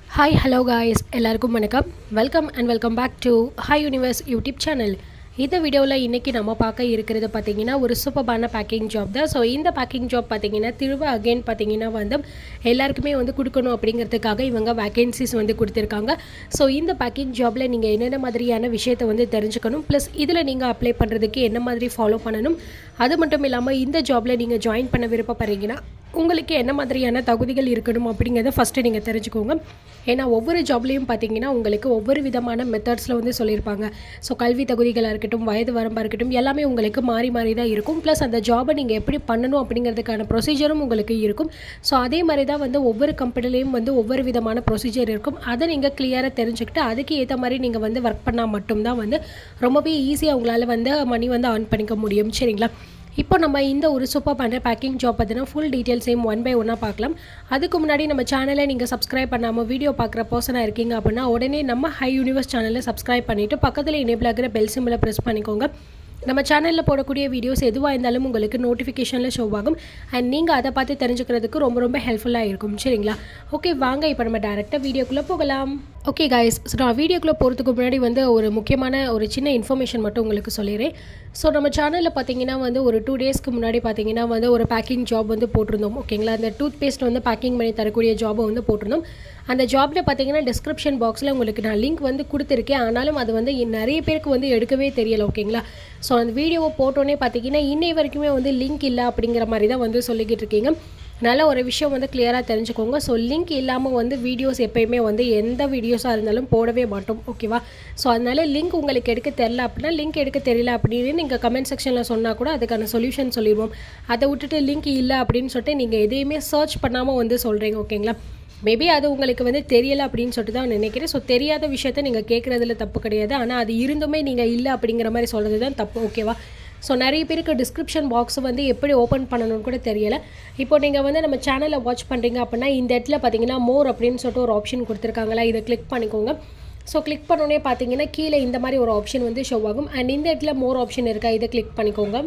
hi hello guys எல்லாருக்கும் வணக்கம் welcome and welcome back to hi universe YouTube channel இந்த வீடியோவில் இன்றைக்கி நம்ம பார்க்க இருக்கிறது பார்த்தீங்கன்னா ஒரு சூப்பர்பான பேக்கிங் ஜாப் தான் ஸோ இந்த பேக்கிங் ஜாப் பார்த்தீங்கன்னா திரும்ப அகைன் பார்த்தீங்கன்னா வந்து எல்லாருக்குமே வந்து கொடுக்கணும் அப்படிங்கிறதுக்காக இவங்க வேகன்சிஸ் வந்து கொடுத்துருக்காங்க ஸோ இந்த பேக்கிங் ஜாபில் நீங்கள் என்னென்ன மாதிரியான விஷயத்தை வந்து தெரிஞ்சுக்கணும் ப்ளஸ் இதில் நீங்கள் அப்ளை பண்ணுறதுக்கு என்ன மாதிரி ஃபாலோ பண்ணணும் அது மட்டும் இல்லாமல் இந்த ஜாபில் நீங்கள் ஜாயின் பண்ண விருப்பப்படுறீங்கன்னா உங்களுக்கு என்ன மாதிரியான தகுதிகள் இருக்கணும் அப்படிங்கிறத ஃபஸ்ட்டு நீங்கள் தெரிஞ்சுக்கோங்க ஏன்னா ஒவ்வொரு ஜாப்லேயும் பார்த்தீங்கன்னா உங்களுக்கு ஒவ்வொரு விதமான மெத்தட்ஸில் வந்து சொல்லியிருப்பாங்க ஸோ கல்வி தகுதிகளாக இருக்கட்டும் வயது வரம்பாக இருக்கட்டும் எல்லாமே உங்களுக்கு மாறி மாறி தான் இருக்கும் ப்ளஸ் அந்த ஜாபை நீங்கள் எப்படி பண்ணணும் அப்படிங்கிறதுக்கான ப்ரொசீஜரும் உங்களுக்கு இருக்கும் ஸோ அதே மாதிரி தான் வந்து ஒவ்வொரு கம்பெனிலையும் வந்து ஒவ்வொரு விதமான ப்ரொசீஜர் இருக்கும் அதை நீங்கள் கிளியராக தெரிஞ்சுக்கிட்டு அதுக்கு ஏற்ற மாதிரி நீங்கள் வந்து ஒர்க் பண்ணால் மட்டும்தான் வந்து ரொம்பவே ஈஸியாக உங்களால் வந்து மணி வந்து ஆன் பண்ணிக்க முடியும் சரிங்களா இப்போ நம்ம இந்த ஒரு சூப்பர் பண்ணுற பேக்கிங் ஜாப் பற்றின ஃபுல் டீட்டெயில்ஸையும் ஒன் பை ஒன்னாக பார்க்கலாம் அதுக்கு முன்னாடி நம்ம சேனலை நீங்கள் சப்ஸ்கிரைப் பண்ணாமல் வீடியோ பார்க்குற பர்சனாக இருக்கீங்க அப்படின்னா உடனே நம்ம ஹை யூனிவர்ஸ் சேனலை சப்ஸ்கிரைப் பண்ணிவிட்டு பக்கத்தில் எனேபிள் ஆகிற பெல் சிம்பிளை ப்ரெஸ் பண்ணிக்கோங்க நம்ம சேனலில் போடக்கூடிய வீடியோஸ் எதுவாக இருந்தாலும் உங்களுக்கு நோட்டிஃபிகேஷனில் ஷோ ஆகும் அண்ட் நீங்கள் அதை பார்த்து தெரிஞ்சுக்கிறதுக்கு ரொம்ப ரொம்ப ஹெல்ப்ஃபுல்லாக இருக்கும் சரிங்களா ஓகே வாங்க இப்போ நம்ம டேரெக்டாக வீடியோக்குள்ளே போகலாம் ஓகே காய்ஸ் ஸோ நான் வீடியோக்குள்ளே போகிறதுக்கு முன்னாடி வந்து ஒரு முக்கியமான ஒரு சின்ன இன்ஃபர்மேஷன் மட்டும் உங்களுக்கு சொல்லிடுறேன் ஸோ நம்ம சேனலில் பார்த்தீங்கன்னா வந்து ஒரு டூ டேஸ்க்கு முன்னாடி பார்த்தீங்கன்னா வந்து ஒரு பேக்கிங் ஜாப் வந்து போட்டிருந்தோம் ஓகேங்களா அந்த டூத் பேஸ்ட் வந்து பேக்கிங் பண்ணி தரக்கூடிய ஜாபை வந்து போட்டிருந்தோம் அந்த ஜாப்பில் பார்த்தீங்கன்னா டிஸ்கிரிப்ஷன் பாக்ஸில் உங்களுக்கு நான் லிங்க் வந்து கொடுத்துருக்கேன் ஆனாலும் அது வந்து நிறைய பேருக்கு வந்து எடுக்கவே தெரியலை ஓகேங்களா ஸோ அந்த வீடியோவை போட்டோன்னே பார்த்தீங்கன்னா இன்னை வரைக்குமே வந்து லிங்க் இல்லை அப்படிங்கிற மாதிரி தான் வந்து சொல்லிக்கிட்டு இருக்கீங்க நல்ல ஒரு விஷயம் வந்து கிளியராக தெரிஞ்சுக்கோங்க ஸோ லிங்க் இல்லாமல் வந்து வீடியோஸ் எப்போயுமே வந்து எந்த வீடியோஸாக இருந்தாலும் போடவே மாட்டோம் ஓகேவா ஸோ அதனால லிங்க் உங்களுக்கு எடுக்க தெரில அப்படின்னா லிங்க் எடுக்க தெரியல அப்படின்னு நீங்கள் கமெண்ட் செக்ஷனில் சொன்னால் கூட அதுக்கான சொல்யூஷன் சொல்லிடுவோம் அதை விட்டுட்டு லிங்க் இல்லை அப்படின்னு சொல்லிட்டு நீங்கள் எதையுமே சர்ச் பண்ணாமல் வந்து சொல்கிறீங்க ஓகேங்களா மேபி அது உங்களுக்கு வந்து தெரியலை அப்படின்னு சொல்லிட்டு தான் நினைக்கிறேன் ஸோ தெரியாத விஷயத்த நீங்கள் கேட்குறதுல தப்பு கிடையாது ஆனால் அது இருந்துமே நீங்கள் இல்லை அப்படிங்கிற மாதிரி சொல்கிறது தான் தப்பு ஓகேவா ஸோ நிறைய பேருக்கு டிஸ்கிரிப்ஷன் பாக்ஸ் வந்து எப்படி ஓப்பன் பண்ணணும்னு கூட தெரியலை இப்போ நீங்கள் வந்து நம்ம சேனலை வாட்ச் பண்ணுறீங்க அப்படின்னா இந்த இடத்துல பார்த்தீங்கன்னா மோர் அப்படின்னு சொல்லிட்டு ஒரு ஆப்ஷன் கொடுத்துருக்காங்களா இதை கிளிக் பண்ணிக்கோங்க ஸோ கிளிக் பண்ணோன்னே பார்த்தீங்கன்னா கீழே இந்த மாதிரி ஒரு ஆப்ஷன் வந்து ஷோ ஆகும் அண்ட் இந்த இடத்துல மோர் ஆப்ஷன் இருக்கா இதை கிளிக் பண்ணிக்கோங்க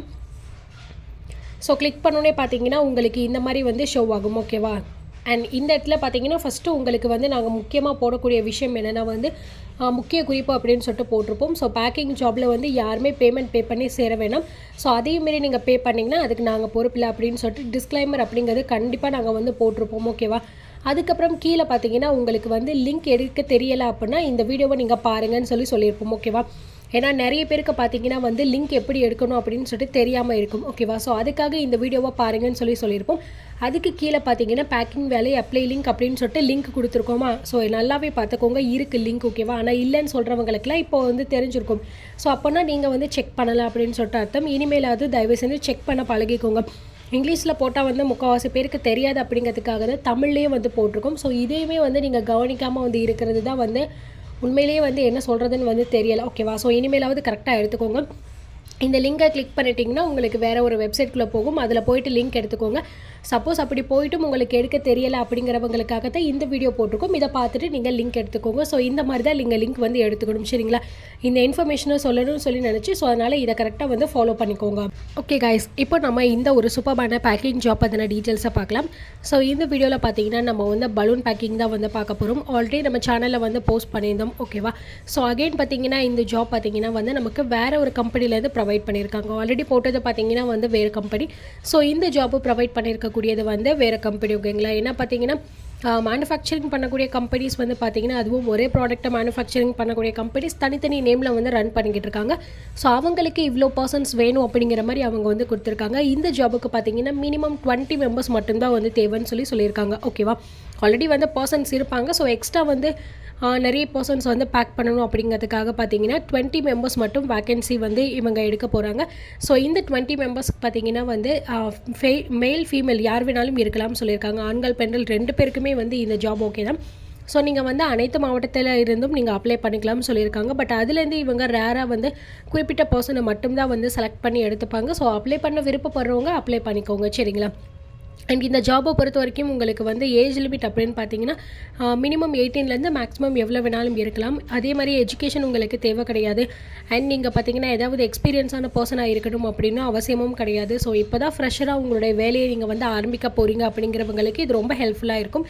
ஸோ கிளிக் பண்ணோன்னே பார்த்தீங்கன்னா உங்களுக்கு இந்த மாதிரி வந்து ஷோ ஆகும் ஓகேவா அண்ட் இந்த இடத்துல பார்த்தீங்கன்னா ஃபஸ்ட்டு உங்களுக்கு வந்து நாங்கள் முக்கியமாக போடக்கூடிய விஷயம் என்னென்னா வந்து முக்கிய குறிப்பு அப்படின்னு சொல்லிட்டு போட்டிருப்போம் ஸோ பேக்கிங் ஜாபில் வந்து யாருமே பேமெண்ட் பே பண்ணி சேர வேணாம் ஸோ அதேமாரி நீங்கள் பே பண்ணிங்கன்னா அதுக்கு நாங்கள் பொறுப்பில்லை அப்படின்னு சொல்லிட்டு டிஸ்க்ளைமர் அப்படிங்கிறது கண்டிப்பாக நாங்கள் வந்து போட்டிருப்போம் ஓகேவா அதுக்கப்புறம் கீழே பார்த்தீங்கன்னா உங்களுக்கு வந்து லிங்க் எடுக்க தெரியலை அப்படின்னா இந்த வீடியோவை நீங்கள் பாருங்கன்னு சொல்லி சொல்லியிருப்போம் ஓகேவா ஏன்னா நிறைய பேருக்கு பார்த்தீங்கன்னா வந்து லிங்க் எப்படி எடுக்கணும் அப்படின்னு சொல்லிட்டு தெரியாமல் இருக்கும் ஓகேவா ஸோ அதுக்காக இந்த வீடியோவை பாருங்கன்னு சொல்லி சொல்லியிருப்போம் அதுக்கு கீழே பார்த்தீங்கன்னா பேக்கிங் வேலை அப்ளை லிங்க் அப்படின்னு சொல்லிட்டு லிங்க் கொடுத்துருக்கோமா ஸோ நல்லாவே பார்த்துக்கோங்க இருக்குது லிங்க் ஓகேவா ஆனால் இல்லைன்னு சொல்கிறவங்களுக்குலாம் இப்போ வந்து தெரிஞ்சிருக்கும் ஸோ அப்போனா நீங்கள் வந்து செக் பண்ணலாம் அப்படின்னு சொல்லிட்டு அர்த்தம் இனிமேலாவது தயவு செஞ்சு செக் பண்ண பழகிக்கோங்க இங்கிலீஷில் போட்டால் வந்து முக்கால்வாசி பேருக்கு தெரியாது அப்படிங்கிறதுக்காக தான் தமிழ்லேயே வந்து போட்டிருக்கோம் ஸோ இதையுமே வந்து நீங்கள் கவனிக்காமல் வந்து இருக்கிறது தான் வந்து உண்மையிலேயே வந்து என்ன சொல்கிறதுன்னு வந்து தெரியலை ஓகேவா ஸோ இனிமேலாவது கரெக்டாக எடுத்துக்கோங்க இந்த லிங்கை கிளிக் பண்ணிட்டீங்கன்னா உங்களுக்கு வேறு ஒரு வெப்சைட்குள்ளே போகும் அதில் போயிட்டு லிங்க் எடுத்துக்கோங்க சப்போஸ் அப்படி போயிட்டும் உங்களுக்கு எடுக்க தெரியலை அப்படிங்கிறவங்களுக்காக தான் இந்த வீடியோ போட்டிருக்கோம் இதை பார்த்துட்டு நீங்கள் லிங்க் எடுத்துக்கோங்க ஸோ இந்த மாதிரி தான் நீங்கள் லிங்க் வந்து எடுத்துக்கணும் சரிங்களா இந்த இன்ஃபர்மேஷனை சொல்லணும்னு சொல்லி நினச்சி ஸோ அதனால் இதை கரெக்டாக வந்து ஃபாலோ பண்ணிக்கோங்க ஓகே காய்ஸ் இப்போ நம்ம இந்த ஒரு சூப்பர்பான பேக்கிங் ஜாப் பற்றின டீட்டெயில்ஸை பார்க்கலாம் ஸோ இந்த வீடியோவில் பார்த்தீங்கன்னா நம்ம வந்து பலூன் பேக்கிங் தான் வந்து பார்க்க போகிறோம் ஆல்ரெடி நம்ம சேனலில் வந்து போஸ்ட் பண்ணியிருந்தோம் ஓகேவா ஸோ அகெயின் பார்த்தீங்கன்னா இந்த ஜாப் பார்த்தீங்கன்னா வந்து நமக்கு வேறு ஒரு கம்பெனிலேருந்து ப்ரொவைட் பண்ணியிருக்காங்க ஆல்ரெடி போட்டது பார்த்தீங்கன்னா வந்து வேறு கம்பெனி ஸோ இந்த ஜாப்பு ப்ரொவைட் பண்ணியிருக்கக்கூடியது வந்து வேறு கம்பெனி ஓகேங்களா ஏன்னா பார்த்தீங்கன்னா மேனுஃபேக்சரிங் பண்ணக்கூடிய கம்பெனிஸ் வந்து பார்த்திங்கன்னா அதுவும் ஒரே ப்ராடக்ட்டை மேனுஃபேக்சரிங் பண்ணக்கூடிய கம்பெனிஸ் தனித்தனி நேமில் வந்து ரன் பண்ணிக்கிட்டு இருக்காங்க ஸோ அவங்களுக்கு இவ்வளோ பர்சன்ஸ் வேணும் அப்படிங்கிற மாதிரி அவங்க வந்து கொடுத்துருக்காங்க இந்த ஜாபுக்கு பார்த்தீங்கன்னா மினிமம் டுவெண்ட்டி மெம்பர்ஸ் மட்டும்தான் வந்து தேவைன்னு சொல்லி சொல்லியிருக்காங்க ஓகேவா ஆல்ரெடி வந்து பர்சன்ஸ் இருப்பாங்க ஸோ எக்ஸ்ட்ரா வந்து நிறைய பர்சன்ஸ் வந்து பேக் பண்ணணும் அப்படிங்கிறதுக்காக பார்த்தீங்கன்னா டுவெண்ட்டி மெம்பர்ஸ் மட்டும் வேக்கன்சி வந்து இவங்க எடுக்க போகிறாங்க ஸோ இந்த டுவெண்ட்டி மெம்பர்ஸ்க்கு பார்த்தீங்கன்னா வந்து ஃபே மேல் ஃபீமேல் யார் வேணாலும் இருக்கலாம்னு சொல்லியிருக்காங்க ஆண்கள் பெண்கள் ரெண்டு பேருக்குமே வந்து இந்த ஜாப் ஓகே தான் ஸோ நீங்கள் வந்து அனைத்து மாவட்டத்தில் இருந்தும் நீங்கள் அப்ளை பண்ணிக்கலாம்னு சொல்லியிருக்காங்க பட் அதுலேருந்து இவங்க ரேராக வந்து குறிப்பிட்ட பர்சனை மட்டும்தான் வந்து செலக்ட் பண்ணி எடுத்துப்பாங்க ஸோ அப்ளை பண்ண விருப்பப்படுறவங்க அப்ளை பண்ணிக்கோங்க சரிங்களா அண்ட் இந்த ஜாபை பொறுத்த வரைக்கும் உங்களுக்கு வந்து ஏஜ் லிமிட் அப்படின்னு பார்த்தீங்கன்னா மினிமம் எயிட்டீன்லேருந்து மேக்ஸிமம் எவ்வளோ வேணாலும் இருக்கலாம் அதே மாதிரி எஜுகேஷன் உங்களுக்கு தேவை கிடையாது அண்ட் நீங்கள் பார்த்தீங்கன்னா ஏதாவது எக்ஸ்பீரியன்ஸான பர்சனாக இருக்கணும் அப்படின்னு அவசியமும் கிடையாது ஸோ இப்போ தான் ஃப்ரெஷராக உங்களுடைய வேலையை நீங்கள் வந்து ஆரம்பிக்க போகிறீங்க அப்படிங்கிறவங்களுக்கு இது ரொம்ப ஹெல்ப்ஃபுல்லாக இருக்கும்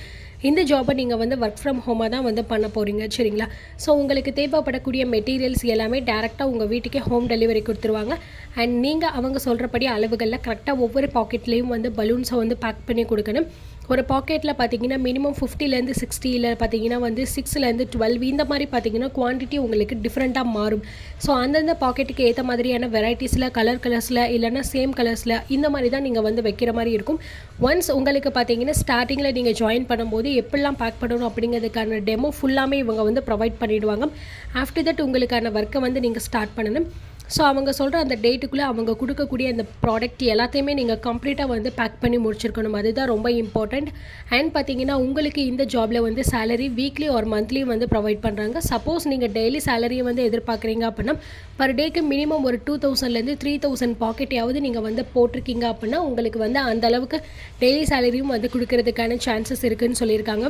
இந்த ஜாபை நீங்கள் வந்து ஒர்க் ஃப்ரம் ஹோமாக தான் வந்து பண்ண போகிறீங்க சரிங்களா ஸோ உங்களுக்கு தேவைப்படக்கூடிய மெட்டீரியல்ஸ் எல்லாமே டேரெக்டாக உங்கள் வீட்டுக்கே ஹோம் டெலிவரி கொடுத்துருவாங்க அண்ட் நீங்கள் அவங்க சொல்கிறபடி அளவுகளில் கரெக்டாக ஒவ்வொரு பாக்கெட்லேயும் வந்து பலூன்ஸை வந்து பேக் பண்ணி கொடுக்கணும் ஒரு பாக்கெட்டில் பார்த்தீங்கன்னா மினிமம் ஃபிஃப்டிலேருந்து சிக்ஸ்டியில் பார்த்தீங்கன்னா வந்து சிக்ஸ்லேருந்து டுவெல் இந்த மாதிரி பார்த்தீங்கன்னா குவான்டிட்டி உங்களுக்கு டிஃப்ரெண்ட்டாக மாறும் ஸோ அந்தந்த பாக்கெட்டுக்கு ஏற்ற மாதிரியான வெரைட்டிஸில் கலர் கலர்ஸில் இல்லைனா சேம் கலர்ஸில் இந்த மாதிரி தான் நீங்கள் வந்து வைக்கிற மாதிரி இருக்கும் ஒன்ஸ் உங்களுக்கு பார்த்தீங்கன்னா ஸ்டார்டிங்கில் நீங்கள் ஜாயின் பண்ணும்போது எப்படிலாம் பேக் பண்ணணும் அப்படிங்கிறதுக்கான டெமோ ஃபுல்லாமே இவங்க வந்து ப்ரொவைட் பண்ணிவிடுவாங்க ஆஃப்டர் தட் உங்களுக்கான ஒர்க்கை வந்து நீங்கள் ஸ்டார்ட் பண்ணணும் ஸோ அவங்க சொல்கிற அந்த டேட்டுக்குள்ளே அவங்க கொடுக்கக்கூடிய அந்த ப்ராடக்ட் எல்லாத்தையுமே நீங்கள் கம்ப்ளீட்டாக வந்து பேக் பண்ணி முடிச்சிருக்கணும் அதுதான் ரொம்ப இம்பார்ட்டண்ட் அண்ட் பார்த்தீங்கன்னா உங்களுக்கு இந்த ஜாபில் வந்து சேலரி வீக்லி ஒரு மந்த்லி வந்து ப்ரொவைட் பண்ணுறாங்க சப்போஸ் நீங்கள் டெய்லி சேலரியை வந்து எதிர்பார்க்குறீங்க அப்படின்னா பர் டேக்கு மினிமம் ஒரு டூ தௌசண்ட்லேருந்து த்ரீ தௌசண்ட் பாக்கெட்டையாவது நீங்கள் வந்து போட்டிருக்கீங்க அப்படின்னா உங்களுக்கு வந்து அந்த அளவுக்கு டெய்லி சேலரியும் வந்து கொடுக்கறதுக்கான சான்சஸ் இருக்குதுன்னு சொல்லியிருக்காங்க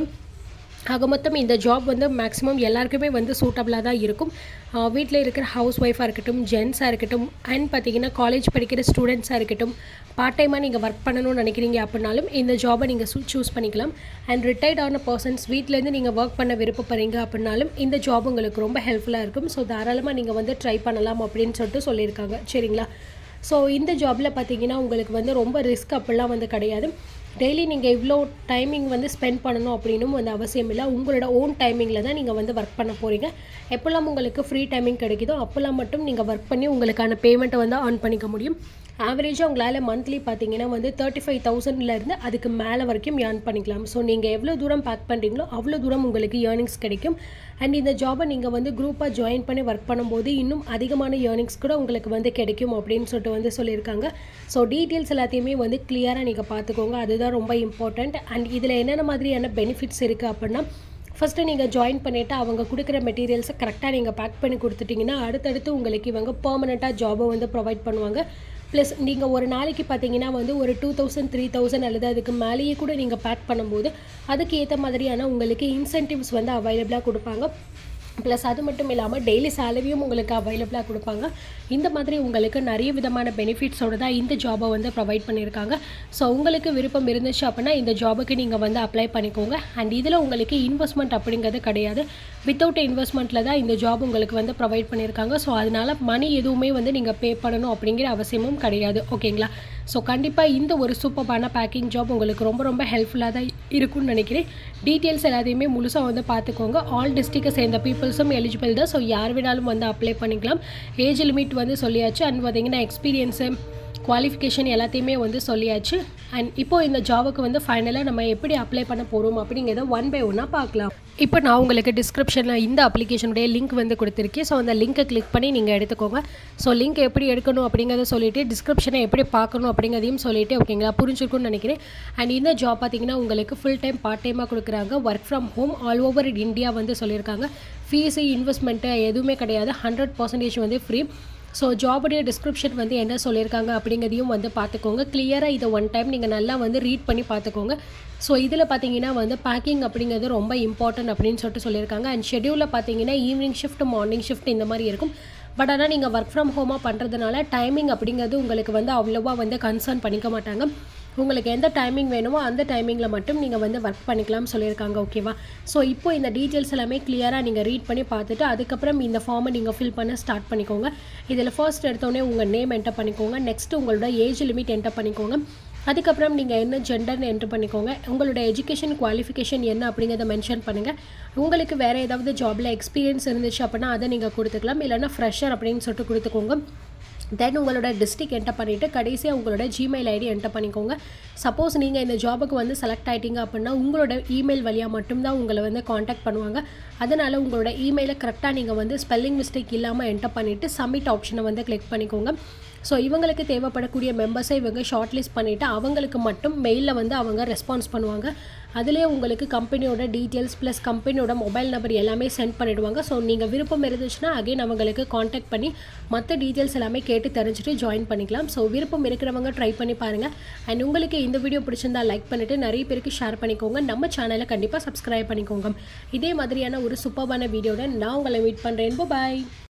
ஆக மொத்தம் இந்த ஜாப் வந்து மேக்ஸிமம் எல்லாருக்குமே வந்து சூட்டபிளாக தான் இருக்கும் வீட்டில் இருக்கிற ஹவுஸ் ஒய்ஃபாக இருக்கட்டும் ஜென்ஸாக இருக்கட்டும் அண்ட் பார்த்தீங்கன்னா காலேஜ் படிக்கிற ஸ்டூடெண்ட்ஸாக இருக்கட்டும் பார்ட் டைமாக நீங்கள் ஒர்க் பண்ணணும்னு நினைக்கிறீங்க அப்படின்னாலும் இந்த ஜாபை நீங்கள் சூஸ் பண்ணிக்கலாம் அண்ட் ரிட்டையர்ட் ஆன பர்சன்ஸ் வீட்டிலேருந்து நீங்கள் ஒர்க் பண்ண விருப்பப்படுறீங்க அப்படின்னாலும் இந்த ஜாப் உங்களுக்கு ரொம்ப ஹெல்ப்ஃபுல்லாக இருக்கும் ஸோ தாராளமாக நீங்கள் வந்து ட்ரை பண்ணலாம் அப்படின்னு சொல்லிட்டு சொல்லியிருக்காங்க சரிங்களா ஸோ இந்த ஜாபில் பார்த்தீங்கன்னா உங்களுக்கு வந்து ரொம்ப ரிஸ்க் அப்படிலாம் வந்து கிடையாது டெய்லி நீங்கள் இவ்வளோ டைமிங் வந்து ஸ்பெண்ட் பண்ணணும் அப்படின்னும் வந்து அவசியம் இல்லை உங்களோட ஓன் டைமிங்கில் தான் நீங்கள் வந்து ஒர்க் பண்ண போகிறீங்க எப்போல்லாம் உங்களுக்கு ஃப்ரீ டைமிங் கிடைக்குதோ அப்போல்லாம் மட்டும் நீங்கள் ஒர்க் பண்ணி உங்களுக்கான பேமெண்ட்டை வந்து ஆன் பண்ணிக்க முடியும் ஆவரேஜாக உங்களால் மந்த்லி பார்த்தீங்கன்னா வந்து தேர்ட்டி ஃபைவ் தௌசண்ட்லேருந்து அதுக்கு மேலே வரைக்கும் ஏர்ன் பண்ணிக்கலாம் ஸோ நீங்கள் எவ்வளோ தூரம் பேக் பண்ணுறீங்களோ அவ்வளோ தூரம் உங்களுக்கு ஏர்னிங்ஸ் கிடைக்கும் அண்ட் இந்த ஜாபை நீங்கள் வந்து குரூப்பாக ஜாயின் பண்ணி ஒர்க் பண்ணும்போது இன்னும் அதிகமான ஏர்னிங்ஸ் கூட உங்களுக்கு வந்து கிடைக்கும் அப்படின்னு சொல்லிட்டு வந்து சொல்லியிருக்காங்க ஸோ டீட்டெயில்ஸ் எல்லாத்தையுமே வந்து கிளியராக நீங்கள் பார்த்துக்கோங்க அதுதான் ரொம்ப இம்பார்ட்டண்ட் அண்ட் இதில் என்னென்ன மாதிரியான பெனிஃபிட்ஸ் இருக்குது அப்படின்னா ஃபஸ்ட்டு நீங்கள் ஜாயின் பண்ணிவிட்டு அவங்க கொடுக்குற மெட்டீரியல்ஸை கரெக்டாக நீங்கள் பேக் பண்ணி கொடுத்துட்டிங்கன்னா அடுத்தடுத்து உங்களுக்கு இவங்க பர்மனெண்ட்டாக ஜாபை வந்து ப்ரொவைட் பண்ணுவாங்க ப்ளஸ் நீங்கள் ஒரு நாளைக்கு பார்த்தீங்கன்னா வந்து ஒரு டூ தௌசண்ட் த்ரீ தௌசண்ட் அல்லது அதுக்கு மேலேயே கூட நீங்கள் பேக் பண்ணும்போது அதுக்கு ஏற்ற மாதிரியான உங்களுக்கு இன்சென்டிவ்ஸ் வந்து அவைலபிளாக கொடுப்பாங்க ப்ளஸ் அது மட்டும் இல்லாமல் டெய்லி சேலரியும் உங்களுக்கு அவைலபிளாக கொடுப்பாங்க இந்த மாதிரி உங்களுக்கு நிறைய விதமான பெனிஃபிட்ஸோடு தான் இந்த ஜாபை வந்து ப்ரொவைட் பண்ணியிருக்காங்க ஸோ உங்களுக்கு விருப்பம் இருந்துச்சு அப்படின்னா இந்த ஜாபுக்கு நீங்கள் வந்து அப்ளை பண்ணிக்கோங்க அண்ட் இதில் உங்களுக்கு இன்வெஸ்ட்மெண்ட் அப்படிங்கிறது கிடையாது வித்தவுட் இன்வெஸ்ட்மெண்ட்டில் தான் இந்த ஜாப் உங்களுக்கு வந்து ப்ரொவைட் பண்ணியிருக்காங்க ஸோ அதனால் மணி எதுவுமே வந்து நீங்கள் பே பண்ணணும் அப்படிங்கிற அவசியமும் கிடையாது ஓகேங்களா ஸோ கண்டிப்பாக இந்த ஒரு சூப்பரான பேக்கிங் ஜாப் உங்களுக்கு ரொம்ப ரொம்ப ஹெல்ப்ஃபுல்லாக தான் இருக்கும்னு நினைக்கிறேன் டீட்டெயில்ஸ் எல்லாத்தையுமே முழுசாக வந்து பார்த்துக்கோங்க ஆல் டிஸ்ட்ரிக்டை சேர்ந்த பீப்புள்ஸும் எலிஜிபிள் தான் ஸோ யார் வேணாலும் வந்து அப்ளை பண்ணிக்கலாம் ஏஜ் லிமிட் வந்து சொல்லியாச்சு அண்ட் பார்த்தீங்கன்னா எக்ஸ்பீரியன்ஸு குவாலிஃபிகேஷன் எல்லாத்தையுமே வந்து சொல்லியாச்சு அண்ட் இப்போது இந்த ஜாபுக்கு வந்து ஃபைனலாக நம்ம எப்படி அப்ளை பண்ண போகிறோம் அப்படிங்கிறத ஒன் பை ஒன்னாக பார்க்கலாம் இப்போ நான் உங்களுக்கு டிஸ்கிரிப்ஷனில் இந்த அப்ளிகேஷனுடைய லிங்க் வந்து கொடுத்துருக்கேன் ஸோ அந்த லிங்க்கை கிளிக் பண்ணி நீங்கள் எடுத்துக்கோங்க ஸோ லிங்க் எப்படி எடுக்கணும் அப்படிங்கிறத சொல்லிவிட்டு டிஸ்கிரிப்ஷனை எப்படி பார்க்கணும் அப்படிங்கிறதையும் சொல்லிவிட்டு ஓகேங்களா புரிஞ்சுக்கணும்னு நினைக்கிறேன் அண்ட் இந்த ஜாப் பார்த்தீங்கன்னா உங்களுக்கு ஃபுல் டைம் பார்ட் டைமாக கொடுக்குறாங்க work from home all over India வந்து சொல்லியிருக்காங்க ஃபீஸு இன்வெஸ்ட்மெண்ட்டு எதுவுமே கிடையாது ஹண்ட்ரட் பர்சன்டேஜ் வந்து ஃப்ரீ ஸோ ஜாபுடைய டிஸ்கிரிப்ஷன் வந்து என்ன சொல்லியிருக்காங்க அப்படிங்கிறதையும் வந்து பார்த்துக்கோங்க கிளியராக இதை ஒன் டைம் நீங்கள் நல்லா வந்து ரீட் பண்ணி பார்த்துக்கோங்க ஸோ இதில் பார்த்தீங்கன்னா வந்து பேக்கிங் அப்படிங்கிறது ரொம்ப இம்பார்ட்டன்ட் அப்படின்னு சொல்லிட்டு சொல்லியிருக்காங்க அண்ட் ஷெடியூலில் பார்த்தீங்கன்னா ஈவினிங் ஷிஃப்ட் மார்னிங் ஷிஃப்ட் இந்த மாதிரி இருக்கும் பட் ஆனால் நீங்கள் ஒர்க் ஃப்ரம் ஹோமாக பண்ணுறதுனால டைமிங் அப்படிங்கிறது உங்களுக்கு வந்து அவ்வளோவா வந்து கன்சர்ன் பண்ணிக்க மாட்டாங்க உங்களுக்கு எந்த டைமிங் வேணுமோ அந்த டைமிங்கில் மட்டும் நீங்கள் வந்து ஒர்க் பண்ணிக்கலாம் சொல்லியிருக்காங்க ஓகேவா ஸோ இப்போ இந்த டீட்டெயில்ஸ் எல்லாமே கிளியராக நீங்கள் ரீட் பண்ணி பார்த்துட்டு அதுக்கப்புறம் இந்த ஃபார்மை நீங்கள் ஃபில் பண்ண ஸ்டார்ட் பண்ணிக்கோங்க இதில் ஃபர்ஸ்ட் எடுத்தோடனே உங்கள் நேம் என்டர் பண்ணிக்கோங்க நெக்ஸ்ட் உங்களோட ஏஜ் லிமிட் என்டர் பண்ணிக்கோங்க அதுக்கப்புறம் நீங்கள் என்ன ஜெண்டர்னு என்ட்ரு பண்ணிக்கோங்க உங்களோட எஜுகேஷன் குவாலிஃபிகேஷன் என்ன அப்படிங்கிறத மென்ஷன் பண்ணுங்கள் உங்களுக்கு வேறு ஏதாவது ஜாபில் எக்ஸ்பீரியன்ஸ் இருந்துச்சு அப்படின்னா அதை நீங்கள் கொடுத்துக்கலாம் இல்லைனா ஃப்ரெஷர் அப்படின்னு சொல்லிட்டு கொடுத்துக்கோங்க தென் உங்களோட டிஸ்ட்ரிக் என்டர் பண்ணிவிட்டு கடைசியாக உங்களோட ஜிமெயில் ஐடி என்டர் பண்ணிக்கோங்க சப்போஸ் நீங்கள் இந்த ஜாபுக்கு வந்து செலக்ட் ஆகிட்டீங்க அப்படின்னா உங்களோட இமெயில் வழியாக மட்டும்தான் உங்களை வந்து காண்டாக்ட் பண்ணுவாங்க அதனால் உங்களோட இமெயிலை கரெக்டாக நீங்கள் வந்து ஸ்பெல்லிங் மிஸ்டேக் இல்லாமல் என்டர் பண்ணிவிட்டு சப்மிட் ஆப்ஷனை வந்து கிளிக் பண்ணிக்கோங்க ஸோ இவங்களுக்கு தேவைப்படக்கூடிய மெம்பர்ஸை இவங்க ஷார்ட் லிஸ்ட் பண்ணிவிட்டு அவங்களுக்கு மட்டும் மெயிலில் வந்து அவங்க ரெஸ்பான்ஸ் பண்ணுவாங்க அதிலே உங்களுக்கு கம்பெனியோட டீட்டெயில்ஸ் ப்ளஸ் கம்பெனியோட மொபைல் நம்பர் எல்லாமே சென்ட் பண்ணிவிடுவாங்க ஸோ நீங்கள் விருப்பம் இருந்துச்சுன்னா அகைன் அவங்களுக்கு காண்டாக்ட் பண்ணி மற்ற டீட்டெயில்ஸ் எல்லாமே கேட்டு தெரிஞ்சுட்டு ஜாயின் பண்ணிக்கலாம் ஸோ விருப்பம் இருக்கிறவங்க ட்ரை பண்ணி பாருங்கள் அண்ட் உங்களுக்கு இந்த வீடியோ பிடிச்சிருந்தா லைக் பண்ணிவிட்டு நிறைய பேருக்கு ஷேர் பண்ணிக்கோங்க நம்ம சேனலை கண்டிப்பாக சப்ஸ்கிரைப் பண்ணிக்கோங்க இதே மாதிரியான ஒரு சூப்பர்பான வீடியோட நான் உங்களை மீட் பண்ணுறேன் பாய்